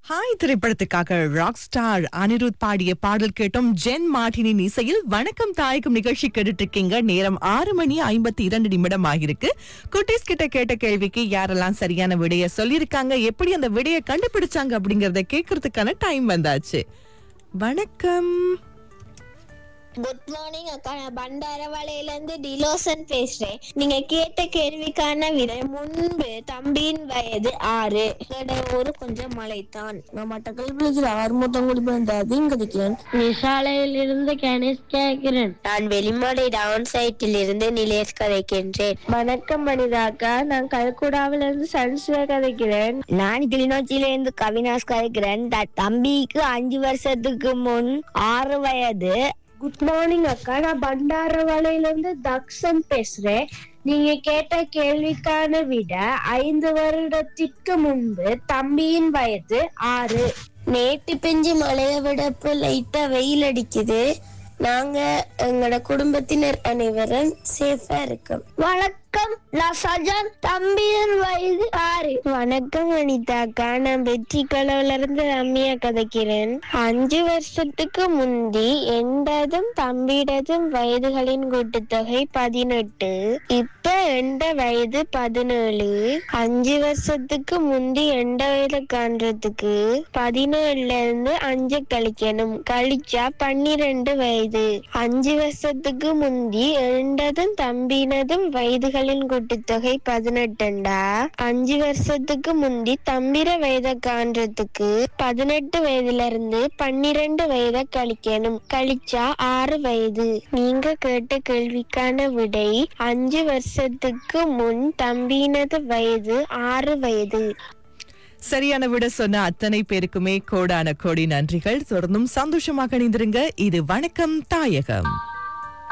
hi திரைப்படத்துக்காக rock star Anirudh பாடிய பாடல் கேட்டோம் ஜென் மார்டினின் இசையில் வணக்கம் தாயகம் நிகழ்ச்சி கேட்டுட்டு இருக்கீங்க நேரம் ஆறு மணி ஐம்பத்தி இரண்டு நிமிடம் ஆகிருக்கு குட்டீஸ் கிட்ட கேட்ட கேள்விக்கு யாரெல்லாம் சரியான விடைய சொல்லியிருக்காங்க எப்படி அந்த விடைய கண்டுபிடிச்சாங்க அப்படிங்கறத கேட்கறதுக்கான டைம் வந்தாச்சு வணக்கம் குட் மார்னிங் அக்கா நான் பண்டாரவாளையில இருந்து டிலோசன் பேசுறேன் நீங்க கேட்ட கேள்விக்கான விடை முன்பு தம்பியின் வயது ஆறு என்னோட ஊரு கொஞ்சம் மலைத்தான் நான் மட்டக்களப்பில் ஆறுமுத்தங்குடி பந்தாதையும் கதைக்கிறேன் நிசாலையில் இருந்து கணேஷ் கேட்கிறேன் நான் வெளிமலை டவுன் சைட்டில் இருந்து நிலேஷ் கதைக்கின்றேன் வணக்கம் மனிதாக்கா நான் கல்குடாவில இருந்து சன்சுவே கதைக்கிறேன் நான் கிளிநொச்சியில இருந்து கவினாஸ் கதைக்கிறேன் தம்பிக்கு அஞ்சு வருஷத்துக்கு முன் ஆறு வயது குட் மார்னிங் அக்கா நான் பண்டாரவாளையில இருந்து தக்ஷன் பேசுறேன் நீங்க கேட்ட கேள்விக்கான விட ஐந்து வருடத்திற்கு முன்பு தம்பியின் வயது ஆறு நேற்று பெஞ்சு மழையை விட இப்போ லைட்டா வெயில் அடிக்குது நாங்க எங்களோட குடும்பத்தினர் அனைவரும் சேஃபா இருக்கோம் வணக்கம் நான் சஜான் தம்பியின் வயது ஆறு வணக்கம் அனிதாக்கா நான் வெற்றி கலவுல இருந்து ரம்யா கதைக்கிறேன் அஞ்சு வருஷத்துக்கு முந்தி எண்டதும் தம்பிடதும் வயதுகளின் கூட்டுத்தொகை பதினெட்டு இப்ப எண்ட வயது பதினேழு அஞ்சு வருஷத்துக்கு முந்தி எண்ட வயதை காண்றதுக்கு பதினேழுல இருந்து அஞ்சு கழிக்கணும் கழிச்சா பன்னிரெண்டு வயது அஞ்சு வருஷத்துக்கு முந்தி எண்டதும் தம்பினதும் வயதுகளின் கூட்டுத்தொகை பதினெட்டுண்டா அஞ்சு வருஷத்துக்கு முந்தி தம்பிர வயதை காண்றதுக்கு பதினெட்டு வயதுல இருந்து பன்னிரெண்டு வயதை கழிக்கணும் கழிச்சா ஆறு வயது நீங்க கேட்ட கேள்விக்கான விடை அஞ்சு வருஷத்துக்கு முன் தம்பினது வயது ஆறு வயது சரியான விட சொன்ன அத்தனை பேருக்குமே கோடான கோடி நன்றிகள் தொடர்ந்தும் சந்தோஷமாக இணைந்திருங்க இது வணக்கம் தாயகம்